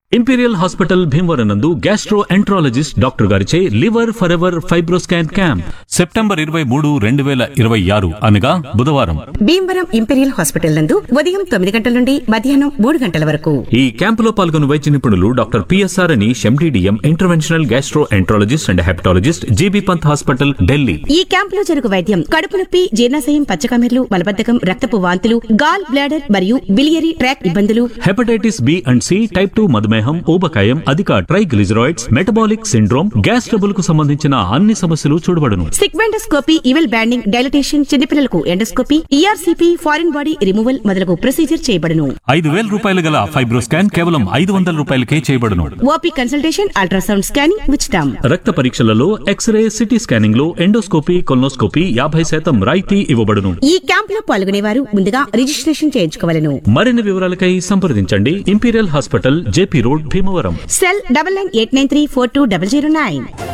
imperial hospital Bhimavaram నందు gastro enterologist doctor గారిచే liver for ever fibroscan camp September ఇరవై మూడు రెండు వేల ఇరవై ఆరు అనగా బుధవారం భీమవరం ఇంపెరియల్ హాస్పిటల్ నందు ఉదయం తొమ్మిది గంటల నుండి మధ్యాహ్నం మూడు గంటల వరకు ఈ క్యాంపులో పాల్గొన్న వైద్య నిపుణులు డాక్టర్ పిఎస్ఆర్ అని MDDM interventional gastro enterologist and hepatologist GB Pant hospital Delhi ఈ క్యాంపులో జరుగు వైద్యం కడుపు నొప్పి జీర్ణాశయం పచ్చకమెర్లు మలబద్ధకం రక్తపు వాంతులు గాల్ బ్లాడర్ మరియు బిలియరీ ట్రాక్ ఇబ్బందులు hepatitis B and C type two మధుమేహం ఊబకాయం అధిక triglycerides metabolic syndrome gas trouble కు సంబంధించిన అన్ని సమస్యలు చూడబడును సిగ్మెండోస్కోపీ ఇవెల్ బ్యాండింగ్ డైలటేషన్ చిన్నపిల్లలకు endoscopy ERCP foreign body removal మొదలగు ప్రొసీజర్ చేయబడును ఐదు వేల రూపాయలు గల ఫైబ్రోస్కాన్ కేవలం ఐదు వందల రూపాయలకే చేయబడును ఓపీ కన్సల్టేషన్ అల్ట్రాసౌండ్ స్కానింగ్ ఉచితం రక్త పరీక్షలలో ఎక్స్రే సిటీ స్కానింగ్ లో ఎండోస్కోపీ కొల్నోస్కోపీ యాభై శాతం రాయితీ ఇవ్వబడును ఈ క్యాంపులో పాల్గొనేవారు ముందుగా రిజిస్ట్రేషన్ చేయించుకోవాలను మరిన్ని వివరాలకై సంప్రదించండి imperial hospital JP road Bhimavaram cell double nine eight nine three four two double zero nine